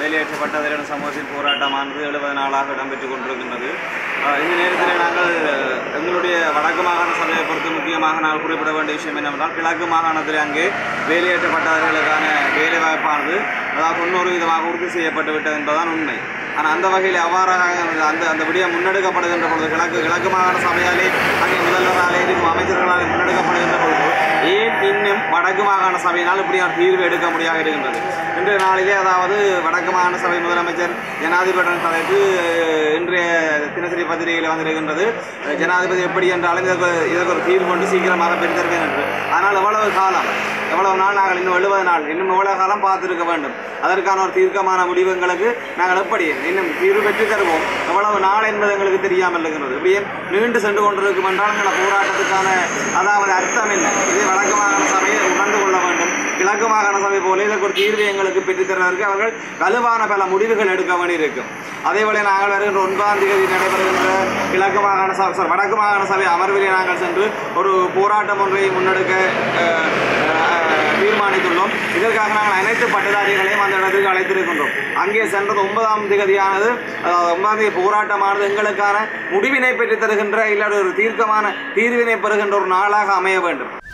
வேலையேற்றப்பட்ட அதிரன சமூகத்தின் போராட்டமானது எழுபது நாளாக இடம்பெற்றுக் கொண்டிருக்கின்றது அஹ் இந்த நேரத்தில் நாங்கள் அஹ், எங்களுடைய வடக்கு மாகாண சபையை பொறுத்து முக்கியமாக நாங்கள் குறிப்பிட வேண்டிய விஷயம் என்னவென்றால் கிழக்கு மாகாணத்தில் அங்கே வேலையேற்றப்பட்டவர்களுக்கான வேலை வாய்ப்பானது அதாவது தொண்ணூறு விதமாக உறுதி செய்யப்பட்டு விட்டது என்பதுதான் உண்மை ஆனால் அந்த வகையில் அவ்வாறாக அந்த அந்த விடயம் முன்னெடுக்கப்படுகின்ற பொழுது கிழக்கு கிழக்கு மாகாண சபையாலே அங்கே முதல்வராலே இருக்கும் அமைச்சர்களாலே முன்னெடுக்கப்படுகின்ற பொழுது ஏன் இன்னும் வடக்கு மாகாண சபையினால் இப்படியான தீர்வு எடுக்க முடியாக இருக்கின்றது இன்றைய நாளிலே அதாவது வடக்கு மாகாண சபை முதலமைச்சர் ஜனாதிபதியுடன் தலைத்து இன்றைய தினசரி பத்திரிகையில் வந்திருக்கின்றது ஜனாதிபதி எப்படி என்றாலும் இதற்கு இதற்கு ஒரு தீர்வு கொண்டு சீக்கிரமாக பெற்றிருக்கேன் என்று ஆனால் எவ்வளவு காலம் எவ்வளவு நாள் நாங்கள் இன்னும் எழுபது நாள் இன்னும் எவ்வளவு காலம் பார்த்திருக்க வேண்டும் அதற்கான ஒரு தீர்க்கமான முடிவு எங்களுக்கு நாங்கள் எப்படி இன்னும் தீர்வு பெற்று தருவோம் எவ்வளவு நாள் என்பது எங்களுக்கு தெரியாமல் இருக்கிறது இப்படியே நீண்டு சென்று கொண்டிருக்கும் என்றால் எங்கள் போராட்டத்துக்கான அதாவது அர்த்தம் என்ன இதே வடக்கு மாகாண சபையை உணர்ந்து கொள்ள வேண்டும் கிழக்கு மாகாண சபை போல இதற்கு ஒரு தீர்வை எங்களுக்கு பெற்றுத் தருவதற்கு அவர்கள் வலுவான பல முடிவுகள் எடுக்க வேண்டியிருக்கும் அதேபோல நாங்கள் வருகின்ற ஒன்பதாம் தேதி நடைபெறுகின்ற கிழக்கு மாகாண சபை sorry, வடக்கு மாகாண சபை அமர்விலே நாங்கள் சென்று ஒரு போராட்டம் ஒன்றை முன்னெடுக்க அஹ், அஹ், தீர்மானித்துள்ளோம் இதற்காக நாங்கள் அனைத்து பட்டதாரிகளையும் அந்த இடத்துக்கு அழைத்திருக்கின்றோம் அங்கே சென்றது ஒன்பதாம் தேதியானது அதாவது ஒன்பதாம் தேதி போராட்டமானது எங்களுக்கான முடிவினை பெற்றுத் தருகின்ற இல்லாத ஒரு தீர்க்கமான தீர்வினை பெறுகின்ற ஒரு நாளாக அமைய வேண்டும்